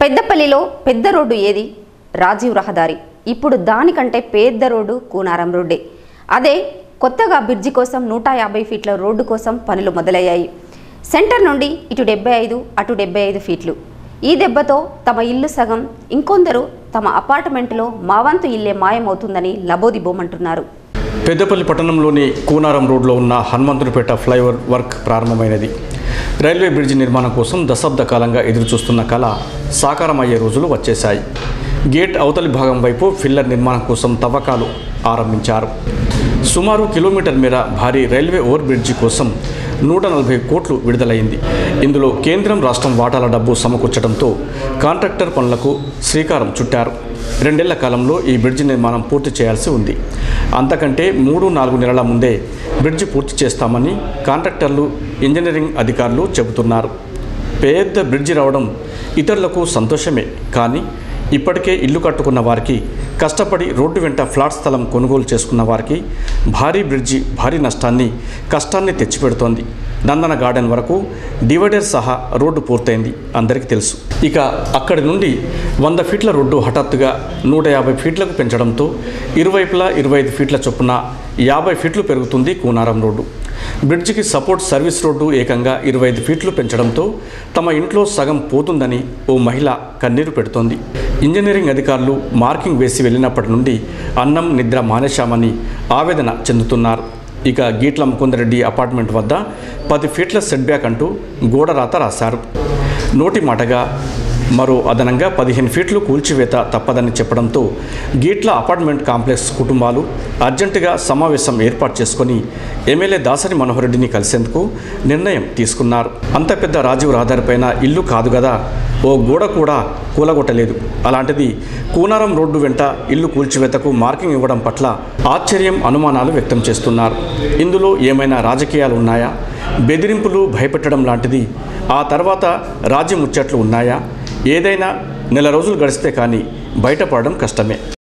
పెద్దపల్లిలో పెద్ద రోడ్డు ఏది రాజీవ్ రహదారి ఇప్పుడు దానికంటే పెద్ద రోడ్డు కూనారం రోడ్డే అదే కొత్తగా బ్రిడ్జి కోసం నూట యాభై ఫీట్ల రోడ్డు కోసం పనులు మొదలయ్యాయి సెంటర్ నుండి ఇటు డెబ్బై ఐదు అటు డెబ్బై ఐదు ఫీట్లు ఈ దెబ్బతో తమ ఇల్లు సగం ఇంకొందరు తమ అపార్ట్మెంట్లో మా వంతు ఇల్లే మాయమవుతుందని లబోదిబోమంటున్నారు పెద్దపల్లి పట్టణంలోని కూనారం రోడ్లో ఉన్న హనుమంతునిపేట ఫ్లైఓవర్ వర్క్ ప్రారంభమైనది రైల్వే బ్రిడ్జి నిర్మాణం కోసం దశాబ్ద కాలంగా ఎదురుచూస్తున్న కళ సాకారమయ్యే రోజులు వచ్చేశాయి గేట్ అవతలి భాగం వైపు ఫిల్లర్ నిర్మాణం కోసం తవ్వకాలు ఆరంభించారు సుమారు కిలోమీటర్ మేర భారీ రైల్వే ఓవర్ బ్రిడ్జి కోసం నూట నలభై కోట్లు విడుదలైంది ఇందులో కేంద్రం రాష్ట్రం వాటాల డబ్బు సమకూర్చడంతో కాంట్రాక్టర్ పనులకు శ్రీకారం చుట్టారు రెండేళ్ల కాలంలో ఈ బ్రిడ్జి నిర్మాణం పూర్తి చేయాల్సి ఉంది అంతకంటే మూడు నాలుగు నెలల ముందే బ్రిడ్జి పూర్తి చేస్తామని కాంట్రాక్టర్లు ఇంజనీరింగ్ అధికారులు చెబుతున్నారు పెద్ద బ్రిడ్జి రావడం ఇతరులకు సంతోషమే కానీ ఇప్పటికే ఇల్లు కట్టుకున్న వారికి కష్టపడి రోడ్డు వెంట ఫ్లాట్ స్థలం కొనుగోలు చేసుకున్న వారికి భారీ బ్రిడ్జి భారీ నష్టాన్ని కష్టాన్ని తెచ్చిపెడుతోంది నందన గార్డెన్ వరకు డివైడర్ సహా రోడ్డు పూర్తయింది అందరికీ తెలుసు ఇక అక్కడి నుండి వంద ఫీట్ల రోడ్డు హఠాత్తుగా నూట యాభై ఫీట్లకు పెంచడంతో ఇరువైపులా ఇరవై ఐదు ఫీట్ల చొప్పున యాభై ఫీట్లు పెరుగుతుంది కూనారం రోడ్డు బ్రిడ్జికి సపోర్ట్ సర్వీస్ రోడ్డు ఏకంగా ఇరవై ఐదు ఫీట్లు పెంచడంతో తమ ఇంట్లో సగం పోతుందని ఓ మహిళ కన్నీరు పెడుతోంది ఇంజనీరింగ్ అధికారులు మార్కింగ్ వేసి వెళ్ళినప్పటి నుండి అన్నం నిద్ర మానేశామని ఆవేదన చెందుతున్నారు ఇక గీట్ల ముకుందరెడ్డి అపార్ట్మెంట్ వద్ద పది ఫీట్ల సెట్ బ్యాక్ అంటూ గోడరాత రాశారు నోటి మాటగా మరో అదనంగా పదిహేను ఫీట్లు కూల్చివేత తప్పదని చెప్పడంతో గీట్ల అపార్ట్మెంట్ కాంప్లెక్స్ కుటుంబాలు అర్జెంటుగా సమావేశం ఏర్పాటు చేసుకొని ఎమ్మెల్యే దాసరి మనోహర్ రెడ్డిని కలిసేందుకు నిర్ణయం తీసుకున్నారు అంత పెద్ద రాజీవ్ రహదారిపైన ఇల్లు కాదు కదా ఓ గోడ కూడా కూలగొట్టలేదు అలాంటిది కూనారం రోడ్డు వెంట ఇల్లు కూల్చివేతకు మార్కింగ్ ఇవ్వడం పట్ల ఆశ్చర్యం అనుమానాలు వ్యక్తం చేస్తున్నారు ఇందులో ఏమైనా రాజకీయాలు ఉన్నాయా బెదిరింపులు భయపెట్టడం లాంటిది ఆ తర్వాత రాజ్య ముచ్చట్లు ఉన్నాయా ఏదైనా నెల రోజులు గడిస్తే కానీ బయటపడడం కష్టమే